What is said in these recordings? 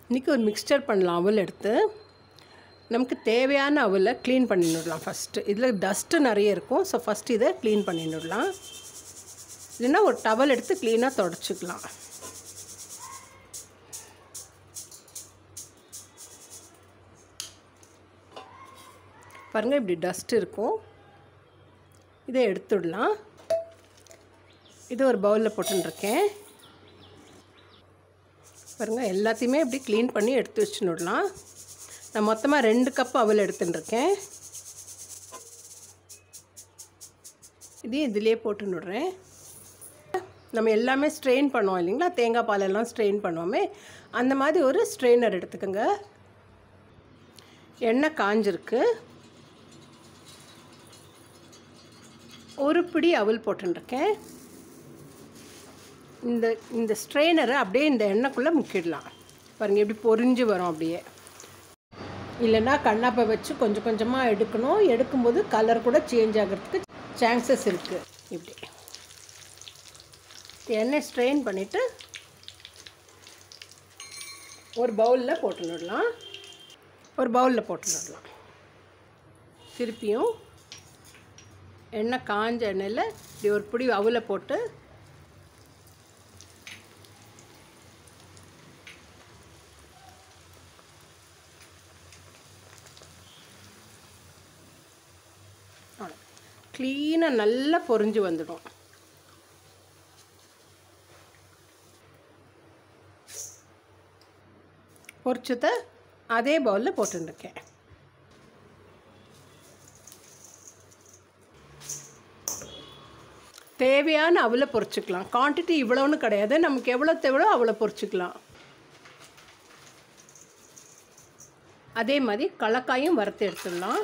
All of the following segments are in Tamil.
இன்றைக்கி ஒரு மிக்ஸ்டர் பண்ணலாம் அவல் எடுத்து நமக்கு தேவையான அவலை க்ளீன் பண்ணிடலாம் ஃபஸ்ட்டு இதில் டஸ்ட்டு நிறைய இருக்கும் ஸோ ஃபஸ்ட்டு இதை க்ளீன் பண்ணிடலாம் இல்லைன்னா ஒரு டவல் எடுத்து க்ளீனாக தொடச்சிக்கலாம் பாருங்கள் இப்படி டஸ்ட் இருக்கும் இதை எடுத்துடலாம் இது ஒரு பவுலில் போட்டுருக்கேன் பாருங்கள் எல்லாத்தையுமே இப்படி க்ளீன் பண்ணி எடுத்து வச்சுன்னுடலாம் நான் மொத்தமாக ரெண்டு கப் அவல் எடுத்துட்டுருக்கேன் இதையும் இதிலே போட்டுன்னுடுறேன் நம்ம எல்லாமே ஸ்ட்ரெயின் பண்ணுவோம் இல்லைங்களா தேங்காய் பாலெல்லாம் ஸ்ட்ரெயின் பண்ணுவோமே அந்த மாதிரி ஒரு ஸ்ட்ரெயினர் எடுத்துக்கோங்க எண்ணெய் காஞ்சிருக்கு ஒரு பிடி அவல் போட்டுருக்கேன் இந்த இந்த ஸ்ட்ரெயினரை அப்படியே இந்த எண்ணெய்க்குள்ளே முக்கிடலாம் பாருங்கள் எப்படி பொரிஞ்சு வரும் அப்படியே இல்லைன்னா கண்ணாப்பை வச்சு கொஞ்சம் கொஞ்சமாக எடுக்கணும் எடுக்கும்போது கலர் கூட சேஞ்ச் ஆகிறதுக்கு சான்சஸ் இருக்குது இப்படி எண்ணெய் ஸ்ட்ரெயின் பண்ணிவிட்டு ஒரு பவுலில் போட்டுடலாம் ஒரு பவுலில் போட்டுடலாம் திருப்பியும் எண்ணெய் காஞ்ச எண்ணெயில் இப்படி ஒரு பிடி அவலை போட்டு க்ளீனாக நல்லா பொரிஞ்சு வந்துடும் பொரிச்சதை அதே பவுலில் போட்டுருக்கேன் தேவையான அவலை பொரிச்சுக்கலாம் குவான்டிட்டி இவ்வளோன்னு கிடையாது நமக்கு எவ்வளோ தேவையோ அவ்வளோ பொரிச்சுக்கலாம் அதே மாதிரி கலக்காயும் வறுத்து எடுத்துடலாம்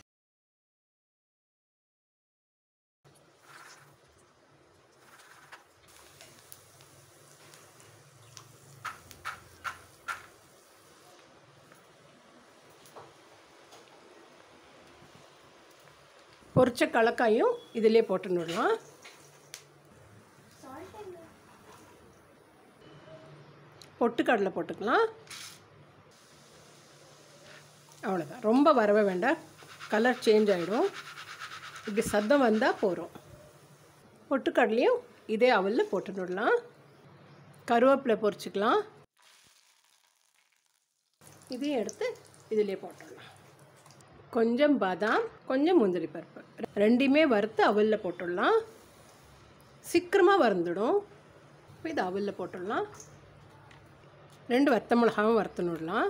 பொரிச்ச கலக்காயும் இதிலே போட்டுடலாம் பொட்டுக்கடலை போட்டுக்கலாம் அவ்வளோதான் ரொம்ப வரவே வேண்டாம் கலர் சேஞ்ச் ஆகிடும் இப்படி சத்தம் வந்தால் போகிறோம் பொட்டுக்கடலையும் இதே அவலில் போட்டுடலாம் கருவேப்பிலை பொரிச்சிக்கலாம் இதையும் எடுத்து இதிலே போட்டுடலாம் கொஞ்சம் பாதாம் கொஞ்சம் முந்திரி பருப்பு ரெண்டையுமே வறுத்து அவலில் போட்டுடலாம் சீக்கிரமாக வறுந்துடும் இப்போ இது அவலில் போட்டுடலாம் ரெண்டு வத்த மிளகாவும் வறுத்துனுடலாம்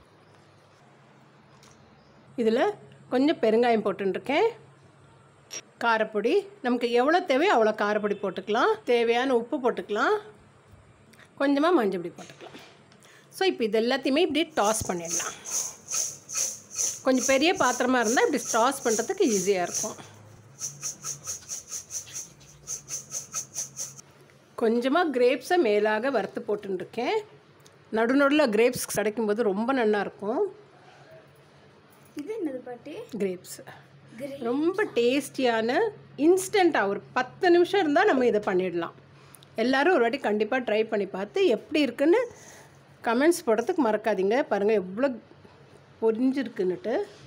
இதில் கொஞ்சம் பெருங்காயம் போட்டுருக்கேன் காரப்பொடி நமக்கு எவ்வளோ தேவையோ அவ்வளோ காரப்பொடி போட்டுக்கலாம் தேவையான உப்பு போட்டுக்கலாம் கொஞ்சமாக மஞ்சள் பொடி போட்டுக்கலாம் ஸோ இப்போ இது எல்லாத்தையுமே இப்படி டாஸ் பண்ணிடலாம் கொஞ்சம் பெரிய பாத்திரமாக இருந்தால் இப்படி டாஸ் பண்ணுறதுக்கு ஈஸியாக இருக்கும் கொஞ்சமாக கிரேப்ஸை மேலாக வறுத்து போட்டுருக்கேன் நடு நடுவில் கிரேப்ஸ் கிடைக்கும்போது ரொம்ப நல்லா இருக்கும் இது என்னது பாட்டி கிரேப்ஸ் ரொம்ப டேஸ்டியான இன்ஸ்டண்ட்டாக ஒரு பத்து நிமிஷம் இருந்தால் நம்ம இதை பண்ணிடலாம் எல்லோரும் ஒரு வாட்டி கண்டிப்பாக ட்ரை பண்ணி பார்த்து எப்படி இருக்குன்னு கமெண்ட்ஸ் போடுறதுக்கு மறக்காதீங்க பாருங்கள் எவ்வளோ பொரிஞ்சிருக்குன்னுட்டு